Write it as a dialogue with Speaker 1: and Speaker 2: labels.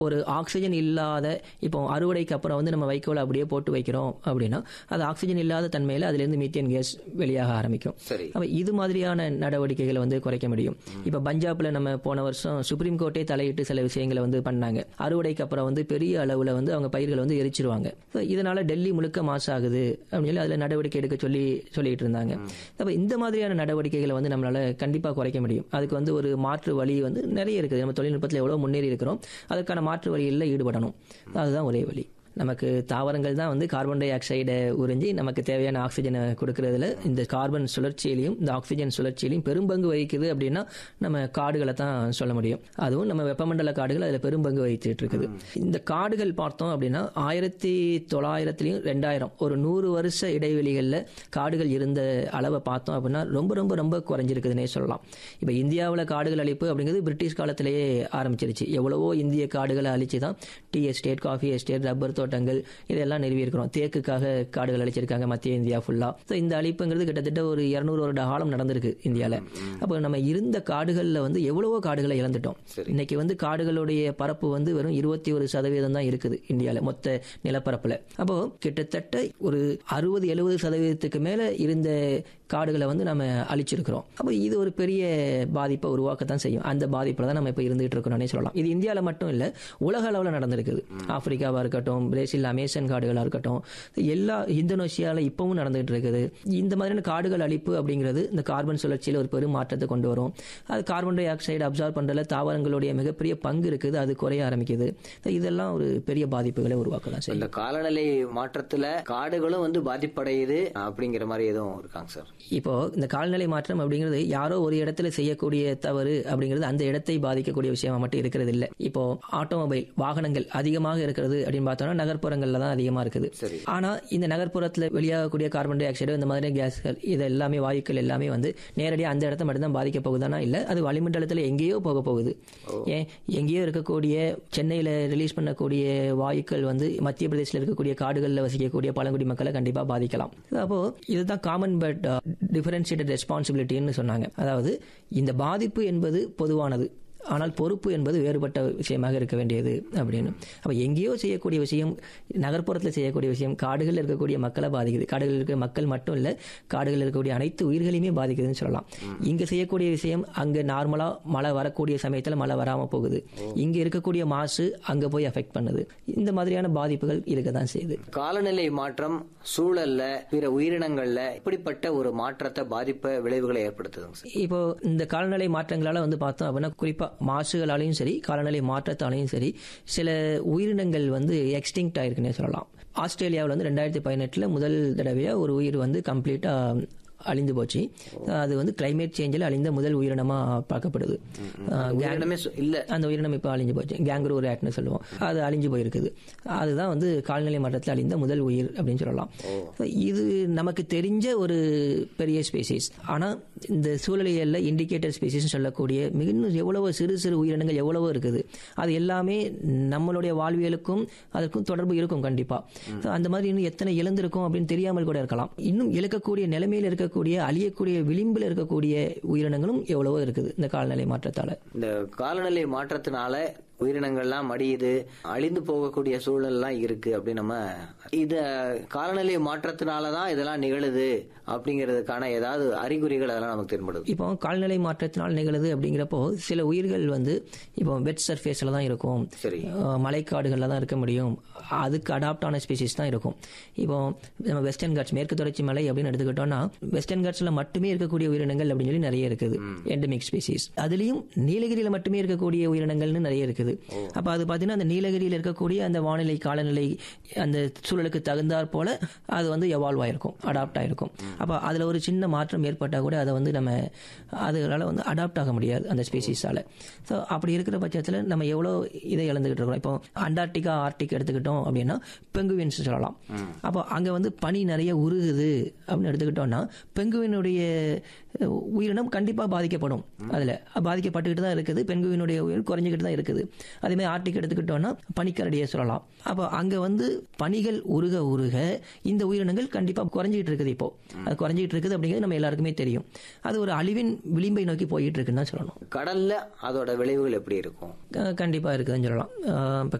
Speaker 1: ஒரு ஆக்சிஜன் இல்லாத இப்போ அறுவடைக்கு அப்புறம் வந்து நம்ம வைக்கோலை அப்படியே போட்டு வைக்கிறோம் அப்படின்னா அது ஆக்சிஜன் இல்லாத தன்மையில் அதுலேருந்து மீத்தேன் கேஸ் வெளியாக ஆரம்பிக்கும்
Speaker 2: சரி
Speaker 1: அப்ப இது மாதிரியான நடவடிக்கைகளை வந்து குறைக்க முடியும் இப்ப பஞ்சாப்ல நம்ம போன வருஷம் சுப்ரீம் கோர்ட்டே தலையிட்டு சில விஷயங்களை வந்து பண்ணாங்க அறுவடைக்கு அப்புறம் வந்து பெரிய அளவுல வந்து அவங்க பயிர்களை வந்து எரிச்சிருவாங்க So, இதனால டெல்லி முழுக்க மாசாகுது அப்படின்னு சொல்லி அதுல நடவடிக்கை எடுக்க சொல்லி சொல்லிட்டு இருந்தாங்க அப்ப இந்த மாதிரியான நடவடிக்கைகளை வந்து நம்மளால கண்டிப்பா குறைக்க முடியும் அதுக்கு வந்து ஒரு மாற்று வழி வந்து நிறைய இருக்குது நம்ம தொழில்நுட்பத்தில் எவ்வளவு முன்னேறி இருக்கிறோம் அதற்கான மாற்று வழிகளில் ஈடுபடணும் அதுதான் ஒரே வழி நமக்கு தாவரங்கள் தான் வந்து கார்பன் டை ஆக்சைடை உறிஞ்சி நமக்கு தேவையான ஆக்சிஜனை கொடுக்கறதுல இந்த கார்பன் சுழற்சியிலையும் இந்த ஆக்சிஜன் சுழற்சியிலையும் பெரும்பங்கு வகிக்குது அப்படின்னா நம்ம காடுகளை தான் சொல்ல முடியும் அதுவும் நம்ம வெப்பமண்டல காடுகள் அதில் பெரும்பங்கு வகிச்சுட்டு இருக்குது இந்த காடுகள் பார்த்தோம் அப்படின்னா ஆயிரத்தி தொள்ளாயிரத்துலையும் ரெண்டாயிரம் ஒரு நூறு வருஷ இடைவெளிகளில் காடுகள் இருந்த அளவை பார்த்தோம் அப்படின்னா ரொம்ப ரொம்ப ரொம்ப குறைஞ்சிருக்குதுன்னே சொல்லலாம் இப்போ இந்தியாவில் காடுகள் அழிப்பு அப்படிங்கிறது பிரிட்டிஷ் காலத்திலேயே ஆரம்பிச்சிருச்சு எவ்வளவோ இந்திய காடுகளை அழிச்சு தான் tea estate coffee estate rubber தோட்டங்கள் இதெல்லாம் நிறுவியிருக்கிறோம் தேக்குக்காக காடுகள் அழிச்சிருக்காங்க மத்திய இந்தியா ஃபுல்லா ஸோ இந்த அழிப்புங்கிறது கிட்டத்தட்ட ஒரு இரநூறு வருட காலம் நடந்திருக்கு இந்தியாவில் அப்போ நம்ம இருந்த காடுகளில் வந்து எவ்வளவோ காடுகளை இழந்துட்டோம் இன்னைக்கு வந்து காடுகளுடைய பரப்பு வந்து வெறும் இருபத்தி ஒரு சதவீதம் தான் இருக்குது இந்தியாவில் மொத்த நிலப்பரப்புல அப்போ கிட்டத்தட்ட ஒரு அறுபது எழுபது சதவீதத்துக்கு மேல இருந்த காடுகளை வந்து நம்ம அழிச்சிருக்கிறோம் அப்போ இது ஒரு பெரிய பாதிப்பை உருவாக்கத்தான் செய்யும் அந்த பாதிப்பில் தான் நம்ம இப்போ இருந்துகிட்டு இருக்கோம்னே சொல்லலாம் இது இந்தியாவில் மட்டும் இல்லை உலக அளவில் நடந்திருக்குது ஆப்பிரிக்காவாக இருக்கட்டும் பிரேசில் அமேசன் காடுகளாக இருக்கட்டும் எல்லா இந்தோனேஷியாவில் இப்பவும் நடந்துகிட்டு இருக்குது இந்த மாதிரியான காடுகள் அழிப்பு அப்படிங்கிறது இந்த கார்பன் சுழற்சியில் ஒரு பெரும் மாற்றத்தை கொண்டு வரும் அது கார்பன் டை ஆக்சைடு அப்சார்ப் பண்ணுறதுல தாவரங்களுடைய மிகப்பெரிய பங்கு இருக்குது அது குறைய ஆரம்பிக்குது இதெல்லாம் ஒரு பெரிய பாதிப்புகளை உருவாக்க தான் செய்யும்
Speaker 2: இந்த காலநிலை மாற்றத்துல காடுகளும் வந்து பாதிப்படையுது அப்படிங்கிற மாதிரி எதுவும் இருக்காங்க சார்
Speaker 1: இப்போ இந்த கால்நிலை மாற்றம் அப்படிங்கிறது யாரோ ஒரு இடத்துல செய்யக்கூடிய தவறு அப்படிங்கிறது அந்த இடத்தை பாதிக்கக்கூடிய விஷயமா மட்டும் இருக்கிறது இல்லை இப்போ ஆட்டோமொபைல் வாகனங்கள் அதிகமாக இருக்கிறது அப்படின்னு பார்த்தோம்னா நகர்ப்புறங்கள்ல தான் அதிகமா இருக்குது
Speaker 2: சரி.
Speaker 1: ஆனா இந்த நகர்ப்புறத்துல வெளியாகக்கூடிய கார்பன் டை ஆக்சைடு இந்த மாதிரி கேஸ்கள் இது எல்லாமே வாயுக்கள் எல்லாமே வந்து நேரடியாக அந்த இடத்த மட்டும் தான் பாதிக்க போகுதானா இல்ல அது வளிமண்டலத்துல எங்கேயோ போக போகுது ஏன் எங்கேயோ இருக்கக்கூடிய சென்னையில ரிலீஸ் பண்ணக்கூடிய வாயுக்கள் வந்து மத்திய பிரதேசத்தில் இருக்கக்கூடிய காடுகளில் வசிக்கக்கூடிய பழங்குடி மக்களை கண்டிப்பா பாதிக்கலாம் அப்போ இதுதான் காமன் பட் டிஃபரன்ஷியேட்டட் ரெஸ்பான்சிபிலிட்டின்னு சொன்னாங்க அதாவது இந்த பாதிப்பு என்பது பொதுவானது ஆனால் பொறுப்பு என்பது வேறுபட்ட விஷயமாக இருக்க வேண்டியது அப்படின்னு அப்போ எங்கேயோ செய்யக்கூடிய விஷயம் நகர்ப்புறத்தில் செய்யக்கூடிய விஷயம் காடுகளில் இருக்கக்கூடிய மக்களை பாதிக்குது காடுகளில் இருக்க மக்கள் மட்டும் இல்லை காடுகளில் இருக்கக்கூடிய அனைத்து உயிர்களையுமே பாதிக்குதுன்னு சொல்லலாம் இங்கே செய்யக்கூடிய விஷயம் அங்கே நார்மலாக மழை வரக்கூடிய சமயத்தில் மழை வராமல் போகுது இங்கே இருக்கக்கூடிய மாசு அங்கே போய் அஃபெக்ட் பண்ணுது இந்த மாதிரியான பாதிப்புகள் இருக்க தான் செய்யுது
Speaker 2: காலநிலை மாற்றம் சூழல்ல பிற உயிரினங்கள்ல இப்படிப்பட்ட ஒரு மாற்றத்தை பாதிப்ப விளைவுகளை ஏற்படுத்துதுங்க சார்
Speaker 1: இப்போ இந்த காலநிலை மாற்றங்களால வந்து பார்த்தோம் அப்படின்னா குறிப்பா மாசுகளாலையும் சரி காலநிலை மாற்றத்தாலையும் சரி சில உயிரினங்கள் வந்து எக்ஸ்டிங்க்ட் ஆயிருக்குன்னே சொல்லலாம் ஆஸ்திரேலியாவில் வந்து ரெண்டாயிரத்தி பதினெட்டுல முதல் தடவையா ஒரு உயிர் வந்து கம்ப்ளீட்டா அழிந்து போச்சு அது வந்து கிளைமேட் சேஞ்சில் அழிந்த முதல் உயிரினமா பார்க்கப்படுது அஹ்
Speaker 2: உயிரினமே சு- இல்ல
Speaker 1: அந்த உயிரினம் இப்போ அழிஞ்சு போச்சு கேங்க்ரூ ரேட்னு சொல்லுவோம் அது அழிஞ்சு போயிருக்குது அதுதான் வந்து கால்நிலை மாற்றத்தில் அழிந்த முதல் உயிர் அப்படின்னு சொல்லலாம் So, இது நமக்கு தெரிஞ்ச ஒரு பெரிய ஸ்பீசிஸ் ஆனால் இந்த சூழலியல்ல இண்டிகேட்டர் ஸ்பீசிஸ் சொல்லக்கூடிய மிக இன்னும் எவ்வளவோ சிறு சிறு உயிரினங்கள் எவ்வளவோ இருக்குது அது எல்லாமே நம்மளுடைய வாழ்வியலுக்கும் அதற்கும் தொடர்பு இருக்கும் கண்டிப்பா So, அந்த மாதிரி இன்னும் எத்தனை இழந்திருக்கும் அப்படின்னு தெரியாமல் கூட இருக்கலாம் இன்னும் இழக்கக்கூடிய நிலைமையில் இருக்கக்கூடிய அழியக்கூடிய விளிம்பில் இருக்கக்கூடிய உயிரினங்களும் எவ்வளவோ இருக்குது இந்த காலநிலை மாற்றத்தால
Speaker 2: இந்த காலநிலை மாற்றத்தினால உயிரினங்கள்லாம் மடியுது அழிந்து போகக்கூடிய சூழல்லாம் இருக்கு அப்படி நம்ம இத காலநிலை மாற்றத்தினாலதான் இதெல்லாம் நிகழுது அப்படிங்கிறதுக்கான ஏதாவது அறிகுறிகள் அதெல்லாம் நமக்கு தென்படுது
Speaker 1: இப்போ கால்நிலை மாற்றத்தினால் நிகழுது அப்படிங்கிறப்போ சில உயிர்கள் வந்து இப்போ வெட் சர்ஃபேஸில் தான் இருக்கும்
Speaker 2: சரி
Speaker 1: அஹ் மலைக்காடுகளில் தான் இருக்க முடியும் அதுக்கு அடாப்ட் ஆன ஸ்பீசிஸ் தான் இருக்கும் இப்போ நம்ம வெஸ்டர்ன் காட்ஸ் மேற்கு தொடர்ச்சி மலை அப்படின்னு எடுத்துக்கிட்டோம்னா வெஸ்டர்ன் காட்ஸ்ல மட்டுமே இருக்கக்கூடிய உயிரினங்கள் அப்படின்னு சொல்லி நிறைய இருக்குது எண்டமிக் ஸ்பீசிஸ் அதுலயும் நீலகிரியில மட்டுமே இருக்கக்கூடிய உயிரினங்கள்னு நிறைய இருக்குது அப்ப அது பாத்தீங்கன்னா அந்த நீலகிரியில் இருக்கக்கூடிய அந்த வானிலை காலநிலை அந்த சூழலுக்கு தகுந்தாற் போல அது வந்து எவால்வ் ஆயிருக்கும் அடாப்ட் ஆயிருக்கும் அப்ப அதுல ஒரு சின்ன மாற்றம் ஏற்பட்டா கூட அதை வந்து நம்ம அதனால வந்து அடாப்ட் ஆக முடியாது அந்த ஸ்பீசிஸால ஸோ அப்படி இருக்கிற பட்சத்தில் நம்ம எவ்வளோ இதை இழந்துகிட்டு இருக்கோம் இப்போ அண்டார்டிகா ஆர்டிக் எடுத்துக்கிட்டோம் அப்படின்னா பெங்குவின்ஸ் சொல்லலாம் அப்போ அங்கே வந்து பனி நிறைய உருகுது அப்படின்னு எடுத்துக்கிட்டோம்னா பெங்குவினுடைய உயிரினம் கண்டிப்பாக பாதிக்கப்படும் அதில் பாதிக்கப்பட்டுக்கிட்டு தான் இருக்குது பெங்குவினுடைய உயிர் குறைஞ்சிக்கிட்டு தான் இருக்குது அதே மாதிரி ஆர்டிக் எடுத்துக்கிட்டோம்னா பனிக்கரடியை சொல்லலாம் அப்போ அங்கே வந்து பனிகள் உருக உருக இந்த உயிரினங்கள் கண்டிப்பாக குறைஞ்சிட்டு இருக்குது இப்போ அது குறைஞ்சிட்டு இருக்குது அப்படிங்கிறது நம்ம எல்லாருக்குமே தெரியும் அது ஒரு அழிவின் விளிம்பை நோக்கி போயிட்டு இருக்குன்னு தான் சொல்லணும்
Speaker 2: கடல்ல அதோட விளைவுகள் எப்படி இருக்கும்
Speaker 1: கண்டிப்பாக இருக்குதுன்னு சொல்லலாம் இப்போ